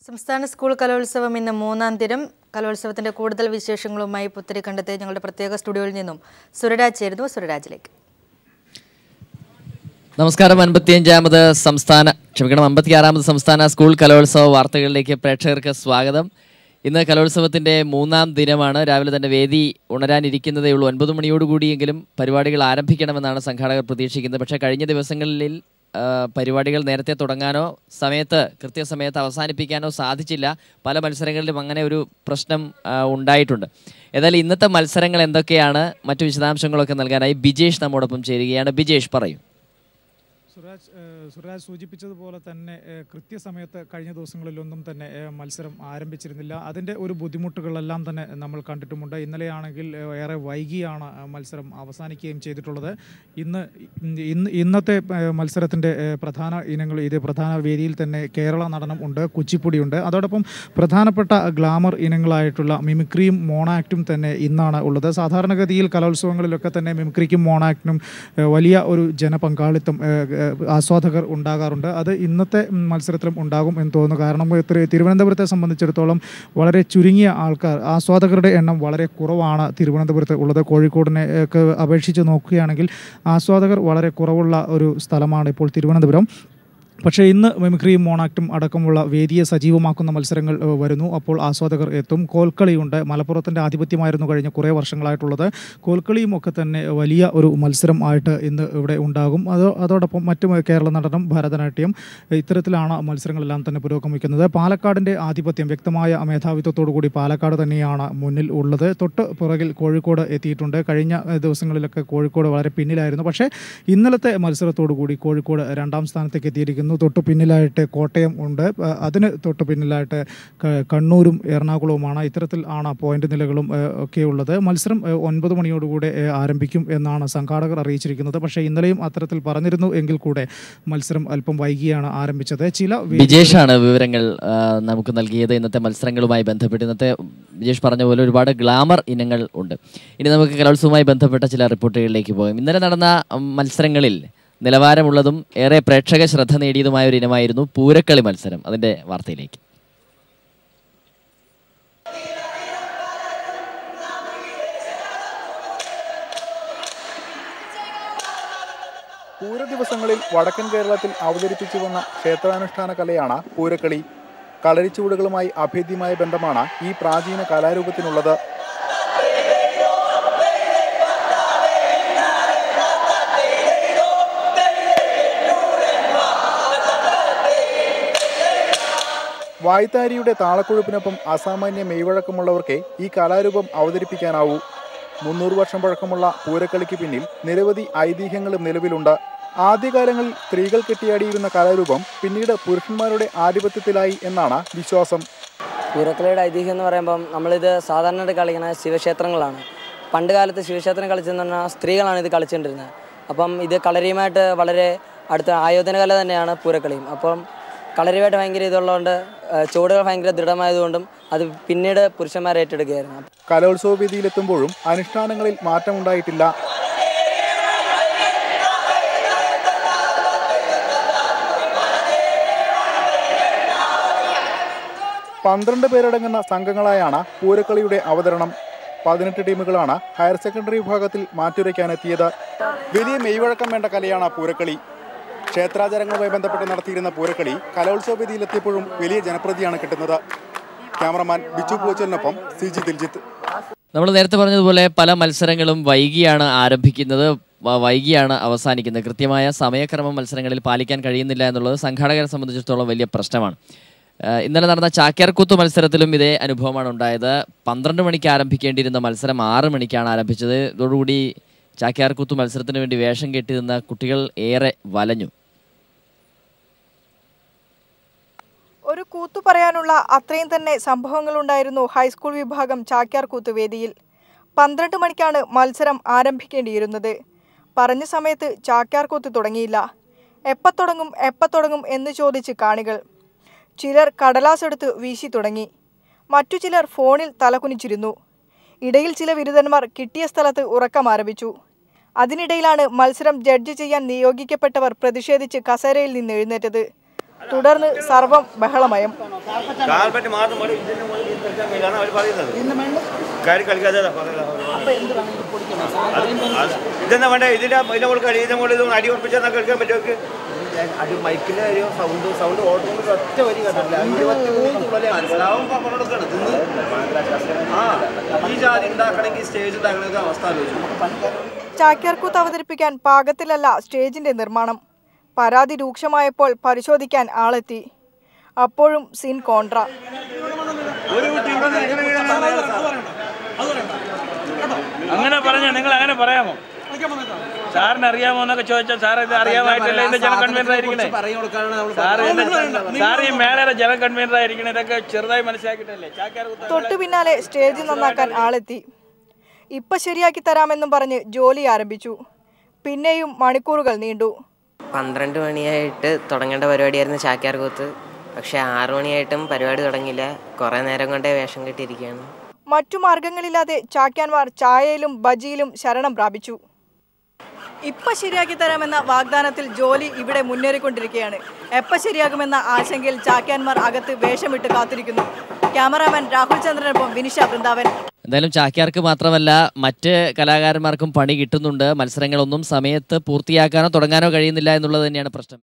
സംസ്ഥാന സ്കൂൾ കലോത്സവം ഇന്ന് മൂന്നാം ദിനം കലോത്സവത്തിന്റെ കൂടുതൽ വിശേഷങ്ങളുമായി പുത്തരിക്കണ്ടത്തെ ഞങ്ങളുടെ പ്രത്യേക സ്റ്റുഡിയോയിൽ നിന്നും സുരരാജ് ചേരുന്നു സുരരാജിലേക്ക് നമസ്കാരം അൻപത്തിയഞ്ചാമത് സംസ്ഥാന ക്ഷമിക്കണം അമ്പത്തിയാറാമത് സംസ്ഥാന സ്കൂൾ കലോത്സവ വാർത്തകളിലേക്ക് പ്രേക്ഷകർക്ക് സ്വാഗതം ഇന്ന് കലോത്സവത്തിന്റെ മൂന്നാം ദിനമാണ് രാവിലെ തന്നെ വേദി ഉണരാനിരിക്കുന്നതേ ഉള്ളൂ ഒൻപത് മണിയോടുകൂടിയെങ്കിലും പരിപാടികൾ ആരംഭിക്കണമെന്നാണ് സംഘാടകർ പ്രതീക്ഷിക്കുന്നത് പക്ഷേ കഴിഞ്ഞ ദിവസങ്ങളിൽ ആ, പരിപാടികൾ നേരത്തെ തുടങ്ങാനോ സമയത്ത് കൃത്യസമയത്ത് അവസാനിപ്പിക്കാനോ സാധിച്ചില്ല പല മത്സരങ്ങളിലും അങ്ങനെ ഒരു പ്രശ്നം ആ, ഉണ്ടായിട്ടുണ്ട് ഏതായാലും ഇന്നത്തെ മത്സരങ്ങൾ എന്തൊക്കെയാണ് മറ്റു വിശദാംശങ്ങളൊക്കെ നൽകാനായി ബിജേഷ് നമ്മോടൊപ്പം ചേരുകയാണ് ബിജേഷ് പറയൂ സുരാജ് ഏഹ് സുരാജ് സൂചിപ്പിച്ചതുപോലെ തന്നെ ഏഹ് കൃത്യസമയത്ത് കഴിഞ്ഞ ദിവസങ്ങളിലൊന്നും തന്നെ ഏഹ് മത്സരം ആരംഭിച്ചിരുന്നില്ല അതിൻ്റെ ഒരു ബുദ്ധിമുട്ടുകളെല്ലാം തന്നെ നമ്മൾ കണ്ടിട്ടുമുണ്ട് ഇന്നലെയാണെങ്കിൽ ഏഹ് ഏറെ വൈകിയാണ് ആ മത്സരം അവസാനിക്കുകയും ചെയ്തിട്ടുള്ളത് ഇന്ന് ഇന്ന് ഇന്നത്തെ ഏഹ് മത്സരത്തിൻ്റെ ഏഹ് പ്രധാന ഇനങ്ങൾ ഇത് പ്രധാന വേദിയിൽ തന്നെ കേരള നടനം ഉണ്ട് കുച്ചിപ്പുടിയുണ്ട് അതോടൊപ്പം പ്രധാനപ്പെട്ട ഗ്ലാമർ ഇനങ്ങളായിട്ടുള്ള മിമിക്രിയും മോണാക്റ്റും തന്നെ ഇന്നാണ് ഉള്ളത് സാധാരണഗതിയിൽ കലോത്സവങ്ങളിലൊക്കെ തന്നെ മിമിക്രിക്കും മോണാക്റ്റിനും ഏഹ് വലിയ ഒരു ജനപങ്കാളിത്തം ഏഹ് ഏഹ് ആസ്വാദകർ ഉണ്ടാകാറുണ്ട് അത് ഇന്നത്തെ മത്സരത്തിലും ഉണ്ടാകും എന്ന് തോന്നുന്നു കാരണം ഇത്ര- തിരുവനന്തപുരത്തെ സംബന്ധിച്ചിടത്തോളം വളരെ ചുരുങ്ങിയ ആൾക്കാർ ആസ്വാദകരുടെ എണ്ണം വളരെ കുറവാണ് തിരുവനന്തപുരത്ത് ഉള്ളത് കോഴിക്കോടിനെ ഒക്കെ അപേക്ഷിച്ച് നോക്കുകയാണെങ്കിൽ ആസ്വാദകർ വളരെ കുറവുള്ള ഒരു സ്ഥലമാണ് ഇപ്പോൾ തിരുവനന്തപുരം പക്ഷേ ഇന്ന് മിമിക്രിയും മോണാക്റ്റും അടക്കമുള്ള വേദിയെ സജീവമാക്കുന്ന മത്സരങ്ങൾ ഏഹ്, വരുന്നു അപ്പോൾ ആസ്വാദകർ എത്തും കോൽക്കളിയുണ്ട് മലപ്പുറത്തിൻ്റെ ആധിപത്യമായിരുന്നു കഴിഞ്ഞ കുറേ വർഷങ്ങളായിട്ടുള്ളത് കോൽക്കളിയും ഒക്കെ തന്നെ വലിയ ഒരു മത്സരം ആയിട്ട് ഇന്ന് ഇവിടെ ഉണ്ടാകും അത് അതോടൊപ്പം മറ്റു കേരള നടനം ഭരതനാട്യം ഇത്തരത്തിലാണ് മത്സരങ്ങളെല്ലാം തന്നെ പുരോഗമിക്കുന്നത് പാലക്കാടിൻ്റെ ആധിപത്യം വ്യക്തമായ മേധാവിത്വത്തോടു കൂടി പാലക്കാട് തന്നെയാണ് മുന്നിൽ ഉള്ളത് തൊട്ട് പുറകിൽ കോഴിക്കോട് എത്തിയിട്ടുണ്ട് കഴിഞ്ഞ ഏഹ്, ദിവസങ്ങളിലൊക്കെ കോഴിക്കോട് വളരെ പിന്നിലായിരുന്നു പക്ഷേ ഇന്നലത്തെ മത്സരത്തോടു കൂടി കോഴിക്കോട് രണ്ടാം സ്ഥാനത്തേക്ക് എത്തിയിരിക്കുന്നു തൊട്ട് പിന്നിലായിട്ട് കോട്ടയം ഉണ്ട് അഹ് അതിന് തൊട്ട് പിന്നിലായിട്ട് ക- കണ്ണൂരും എറണാകുളവുമാണ് ഇത്തരത്തിൽ ആണ് പോയിന്റ് നിലകളും ഏഹ്, ഒക്കെ ഉള്ളത് മത്സരം ഏഹ്, ഒൻപത് മണിയോടുകൂടെ ഏഹ്, ആരംഭിക്കും എന്നാണ് സംഘാടകർ അറിയിച്ചിരിക്കുന്നത് പക്ഷേ ഇന്നലെയും അത്തരത്തിൽ പറഞ്ഞിരുന്നു എങ്കിൽ കൂടെ മത്സരം അല്പം വൈകിയാണ് ആരംഭിച്ചത് ചില വേ- ബിജേഷാണ് വിവരങ്ങൾ ആ, നമുക്ക് നൽകിയത് ഇന്നത്തെ മത്സരങ്ങളുമായി ബന്ധപ്പെട്ട് ഇന്നത്തെ ബിജേഷ് പറഞ്ഞ പോലെ ഒരുപാട് ഗ്ലാമർ ഇനങ്ങൾ ഉണ്ട് ഇനി നമുക്ക് കലോത്സവവുമായി ബന്ധപ്പെട്ട ചില റിപ്പോർട്ടുകളിലേക്ക് പോകാം ഇന്നലെ നടന്ന ഉം, മത്സരങ്ങളിൽ നിലവാരമുള്ളതും ഏറെ പ്രേക്ഷക ശ്രദ്ധ നേടിയതുമായ ഒരു ഇനമായിരുന്നു പൂരക്കളി മത്സരം അതിന്റെ വാർത്തയിലേക്ക് പൂരദിവസങ്ങളിൽ വടക്കൻ കേരളത്തിൽ അവതരിപ്പിച്ചു വന്ന ക്ഷേത്രാനുഷ്ഠാന കലയാണ് പൂരക്കളി കളരിച്ചുവടുകളുമായി അഭേദ്യമായ ബന്ധമാണ് ഈ പ്രാചീന കലാരൂപത്തിനുള്ളത് വായ്ത്താരിയുടെ താളക്കൊഴുപ്പിനൊപ്പം അസാമാന്യ മെയ്വഴക്കമുള്ളവർക്കേ ഈ കലാരൂപം അവതരിപ്പിക്കാനാവൂ മുന്നൂറ് വർഷം പഴക്കമുള്ള പൂരക്കളിക്ക് പിന്നിൽ നിരവധി ഐതിഹ്യങ്ങളും നിലവിലുണ്ട് ആദ്യകാലങ്ങളിൽ സ്ത്രീകൾ കെട്ടിയാടിയിരുന്ന കലാരൂപം പിന്നീട് പുരുഷന്മാരുടെ ആധിപത്യത്തിലായി എന്നാണ് വിശ്വാസം പൂരക്കളിയുടെ ഐതിഹ്യം എന്ന് പറയുമ്പം നമ്മളിത് സാധാരണയായിട്ട് കളിക്കുന്ന ശിവക്ഷേത്രങ്ങളാണ് പണ്ട് കാലത്ത് ശിവക്ഷേത്രം കളിച്ചെന്ന് പറഞ്ഞാൽ സ്ത്രീകളാണ് ഇത് കളിച്ചുകൊണ്ടിരുന്നത് അപ്പം ഇത് കളരിയുമായിട്ട് വളരെ അടുത്ത ആയോധന കല തന്നെയാണ് പൂരക്കളിയും അപ്പം കളരിയുമായിട്ട് ഭയങ്കര ഇതുള്ളതുകൊണ്ട് ഏഹ്, ചുവടുകൾ ഭയങ്കര ദൃഢമായതുകൊണ്ടും അത് പിന്നീട് പുരുഷന്മാർ ഏറ്റെടുക്കുകയായിരുന്നു കലോത്സവ വേദിയിലെത്തുമ്പോഴും അനുഷ്ഠാനങ്ങളിൽ മാറ്റമുണ്ടായിട്ടില്ല പന്ത്രണ്ട് പേരടങ്ങുന്ന സംഘങ്ങളായാണ് പൂരക്കളിയുടെ അവതരണം പതിനെട്ട് ടീമുകളാണ് ഹയർ സെക്കൻഡറി വിഭാഗത്തിൽ മാറ്റുരയ്ക്കാനെത്തിയത് വലിയ മെയ്വഴക്കം വേണ്ട കലയാണ് പൂരക്കളി ക്ഷേത്രാചാരങ്ങളുമായി ബന്ധപ്പെട്ട് നടത്തിയിരുന്ന പൂരക്കളി കലോത്സവ വേദിയിലെത്തിയപ്പോഴും വലിയ ജനപ്രതിയാണ് കിട്ടുന്നത് ക്യാമറമാൻ ബിച്ചു പൂച്ചലിനൊപ്പം സി ജി ദിൽജിത്ത് നമ്മൾ നേരത്തെ പറഞ്ഞതുപോലെ പല മത്സരങ്ങളും വൈകിയാണ് ആരംഭിക്കുന്നത് വ- വൈകിയാണ് അവസാനിക്കുന്നത് കൃത്യമായ സമയക്രമം മത്സരങ്ങളിൽ പാലിക്കാൻ കഴിയുന്നില്ല എന്നുള്ളത് സംഘാടകരെ സംബന്ധിച്ചിടത്തോളം വലിയ പ്രശ്നമാണ് ആ, ഇന്നലെ നടന്ന ചാക്യാർകൂത്ത് മത്സരത്തിലും ഇതേ അനുഭവമാണ് ഉണ്ടായത് പന്ത്രണ്ട് മണിക്ക് ആരംഭിക്കേണ്ടിയിരുന്ന മത്സരം ആറ് മണിക്കാണ് ആരംഭിച്ചത് ഇതോടുകൂടി ചാക്യാർകൂത്ത് മത്സരത്തിന് വേണ്ടി വേഷം കെട്ടി നിന്ന കുട്ടികൾ ഏറെ വലഞ്ഞു ഒരു കൂത്തു പറയാനുള്ള അത്രയും തന്നെ സംഭവങ്ങളുണ്ടായിരുന്നു ഹൈസ്കൂൾ വിഭാഗം ചാക്യാർ കൂത്ത് വേദിയിൽ പന്ത്രണ്ട് മണിക്കാണ് മത്സരം ആരംഭിക്കേണ്ടിയിരുന്നത് പറഞ്ഞ സമയത്ത് ചാക്യാർ കൂത്ത് തുടങ്ങിയില്ല എപ്പ തുടങ്ങും എപ്പ തുടങ്ങും എന്ന് ചോദിച്ച് കാണികൾ ചിലർ കടലാസ് എടുത്ത് വീശി തുടങ്ങി മറ്റു ചിലർ ഫോണിൽ തലകുനിച്ചിരുന്നു ഇടയിൽ ചില ബിരുദന്മാർ കിട്ടിയ സ്ഥലത്ത് ഉറക്കം ആരംഭിച്ചു അതിനിടയിലാണ് മത്സരം ജഡ്ജ് ചെയ്യാൻ നിയോഗിക്കപ്പെട്ടവർ പ്രതിഷേധിച്ച് കസേരയിൽ നിന്ന് എഴുന്നേറ്റത് തുടർന്ന് സർവം ബഹളമയം കാൽപ്പറ്റ് മാത്രം മതി ഇതിന്റെ മുകളിൽ ഇത് കളിക്കാൻ കഴിയില്ലാന്ന് അവർ പറയുന്നത് കാര്യം കളിക്കാതെ ഇതെന്നാ വേണ്ടേ ഇതിന്റെ ഇതിന്റെ മുകളിൽ കളി ഇതിന്റെ മുകളിൽ ഇതൊന്ന് അടി ഉറപ്പിച്ചാൽ കളിക്കാൻ പറ്റുമോ അടി മൈക്കിന്റെ ഒരു സൗണ്ട് സൗണ്ട് ഓടുന്നത് ഒറ്റ വരി കേട്ടില്ല ഇരുപത്തിമൂന്ന് തുള്ളലേ മനസ്സിലാവും പറഞ്ഞെടുക്കാണ് തിന്ന് ആ ഈ ജാതി ഉണ്ടാക്കണമെങ്കിൽ സ്റ്റേജ് ഉണ്ടാക്കണമെങ്കിൽ അവസ്ഥ ആലോചിച്ചു ചാക്യാർകൂത്ത് അവതരിപ്പിക്കാൻ പാകത്തിലല്ല സ്റ്റേജിന്റെ നിർമ്മാണം പരാതി രൂക്ഷമായപ്പോൾ പരിശോധിക്കാൻ ആളെത്തി അപ്പോഴും സീൻ കോൺട്ര അങ്ങനെ പറഞ്ഞ നിങ്ങൾ അങ്ങനെ പറയാമോ സാറിന് അറിയാമോ എന്നൊക്കെ ചോദിച്ചാൽ സാർ ഇത് അറിയാമായിട്ടല്ല ഇതിന്റെ ജന കൺവീനർ ആയിരിക്കണേ പറഞ്ഞു കൊടുക്കാനാണ് നമ്മൾ സാർ ഇതിന്റെ- സാർ ഈ മേളയുടെ ജന കൺവീനർ ആയിരിക്കണേ ഇതൊക്കെ ചെറുതായി മനസ്സിലാക്കിയിട്ടല്ലേ ചാക്യാർ കുത്ത തൊട്ടു പിന്നാലെ സ്റ്റേജ് നന്നാക്കാൻ ആളെത്തി ഇപ്പൊ ശരിയാക്കി തരാമെന്നും പറഞ്ഞ് ജോലി ആരംഭിച്ചു പിന്നെയും മണിക്കൂറുകൾ നീണ്ടു പന്ത്രണ്ട് മണിയായിട്ട് തുടങ്ങേണ്ട പരിപാടിയായിരുന്നു ചാക്യാർകൂത്ത് പക്ഷെ ആറു മണിയായിട്ടും പരിപാടി തുടങ്ങിയില്ല കുറേ നേരം കൊണ്ടേ വേഷം കെട്ടിയിരിക്കുകയാണ് മറ്റു മാർഗങ്ങളില്ലാതെ ചാക്യാന്മാർ ചായയിലും ബജിയിലും ശരണം പ്രാപിച്ചു ഇപ്പൊ ശരിയാക്കി തരാമെന്ന വാഗ്ദാനത്തിൽ ജോലി ഇവിടെ മുന്നേറിക്കൊണ്ടിരിക്കുകയാണ് എപ്പ ശരിയാകുമെന്ന ആശങ്കയിൽ ചാക്യാന്മാർ അകത്ത് വേഷമിട്ട് കാത്തിരിക്കുന്നു ക്യാമറാമാൻ രാഹുൽ ചന്ദ്രനൊപ്പം വിനിഷ വൃന്ദാവൻ എന്തായാലും ചാക്യാർക്ക് മാത്രമല്ല മറ്റ് കലാകാരന്മാർക്കും പണി കിട്ടുന്നുണ്ട് മത്സരങ്ങളൊന്നും സമയത്ത് പൂർത്തിയാക്കാനോ തുടങ്ങാനോ കഴിയുന്നില്ല എന്നുള്ളത് തന്നെയാണ് പ്രശ്നം